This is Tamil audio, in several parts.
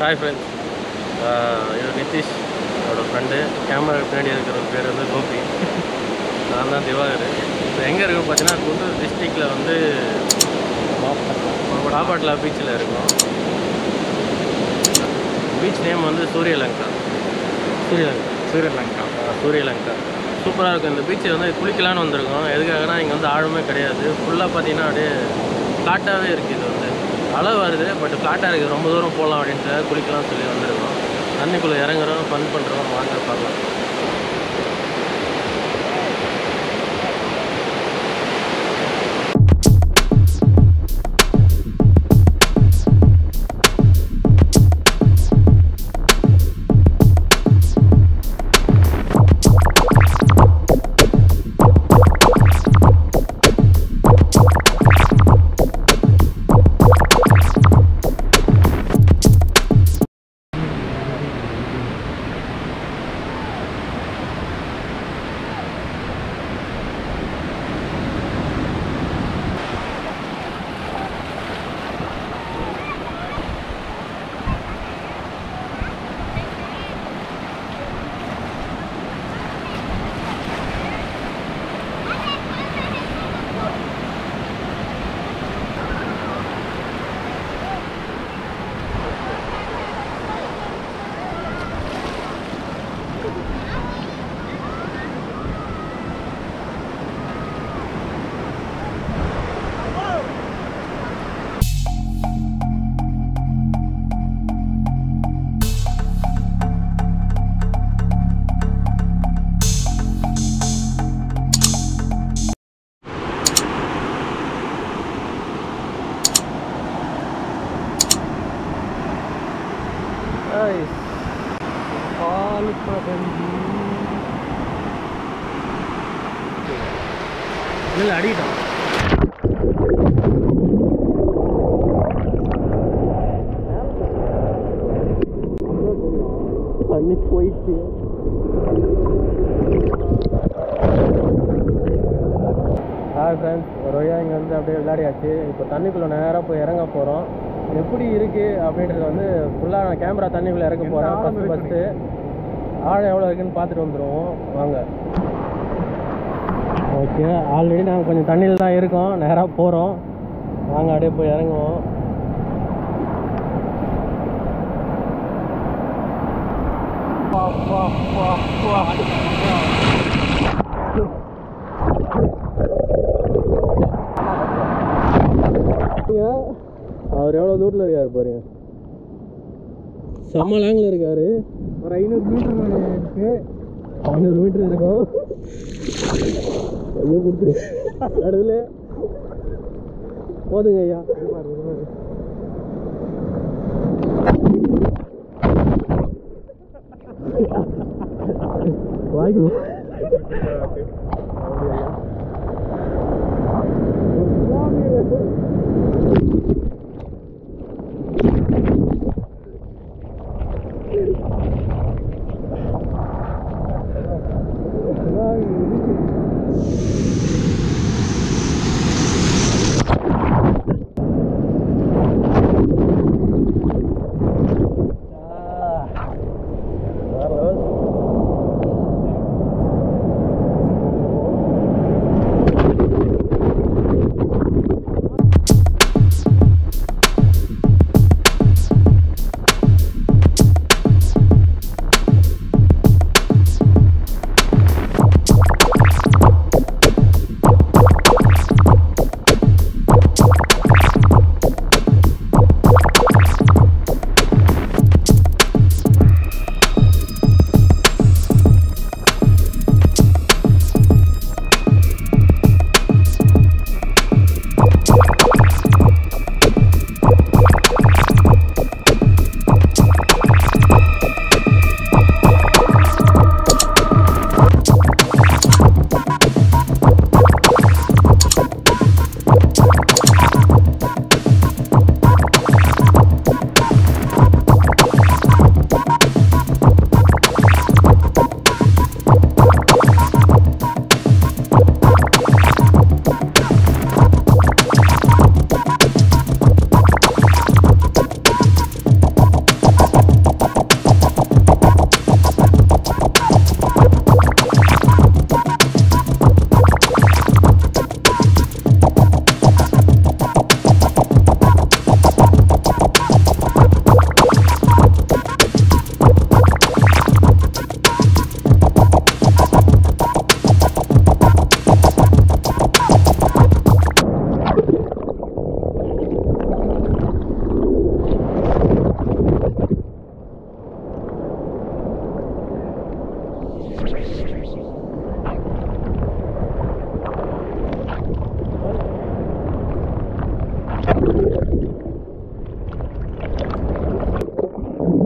ஹாய் ஃப்ரெண்ட்ஸ் இது நிதிஷ் என்னோடய ஃப்ரெண்டு கேமரா பின்னாடி இருக்கிற பேர் வந்து கோபி நான் தான் திவாகர் இப்போ எங்கே இருக்கோம் பார்த்தீங்கன்னா குண்டூர் டிஸ்ட்ரிக்டில் வந்து பாப்பாட்லா பீச்சில் இருக்கோம் பீச் நேம் வந்து சூரியலங்கா சூரியலங்கா ஸ்ரீலங்கா ஆ, சூரியலங்கா சூப்பராக இருக்கும் இந்த பீச்சை வந்து குளிக்கலான்னு வந்திருக்கோம் எதுக்காகனா இங்கே வந்து ஆழமே கிடையாது ஃபுல்லாக பார்த்தீங்கன்னா அப்படியே ஃப்ளாட்டாகவே இருக்குது இது வந்து அலை வருது பட் ஃப்ளாட்டாக இருக்குது ரொம்ப தூரம் போகலாம் அப்படின்ட்டு குளிக்கலாம் சொல்லி வந்திருக்கோம் தண்ணிக்குள்ளே இறங்குறோம் ஃபன் பண்ணுறோம் வாங்க பார்க்கலாம் பால் பதங்கி இல்லை அடிக்கிட்டோம் தண்ணி போயிடுச்சு ஹாய் ஃப்ரெண்ட்ஸ் ஒரு வழியாக இங்கே வந்து அப்படியே விளையாடியாச்சு இப்போ தண்ணிக்குள்ளே நேராக போய் இறங்க போகிறோம் எப்படி இருக்குது அப்படின்றது வந்து ஃபுல்லாக நான் கேமரா தண்ணிக்குள்ளே இறங்க போகிறேன் ஃபஸ்ட்டு ஃபஸ்ட்டு ஆழம் எவ்வளோ இருக்குன்னு பார்த்துட்டு வந்துடுவோம் வாங்க ஓகே ஆல்ரெடி நாங்கள் கொஞ்சம் தண்ணியில் தான் இருக்கோம் நேராக போகிறோம் வாங்க அப்படியே போய் இறங்குவோம் பா, பா, பா, பா. பாருங்க, அவர் எவ்வளோ தூரத்தில் இருக்காரு பாருங்க செம்ம லாங்கில் இருக்காரு ஒரு ஐநூறு மீட்டர் இருக்கு ஐநூறு மீட்டர் இருக்கும் ஐயோ கொடுத்துரு நடுவில் போதுங்க ஐயா வாய்க்கணும்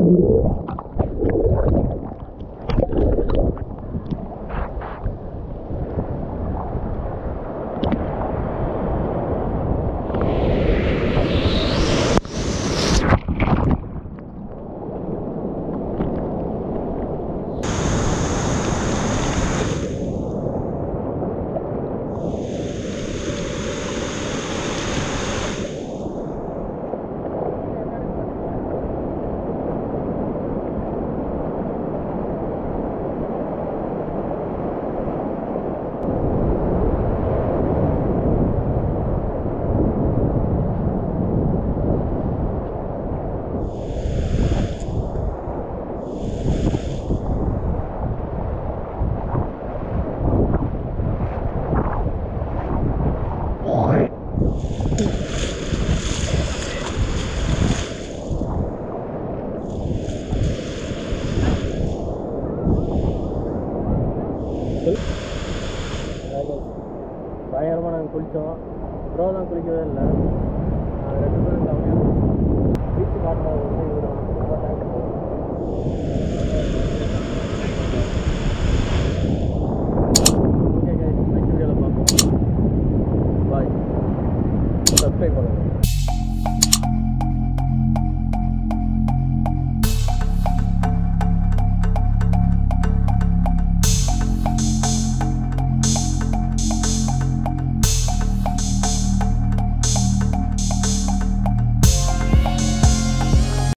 பயங்கரமாக நாங்கள் குளித்தோம் ப்ரோ தான் குளிக்கவே இல்லை நாங்கள் ரெண்டு பேரும் கம்மியாக பீச்சு காட்டினது வந்து இவர்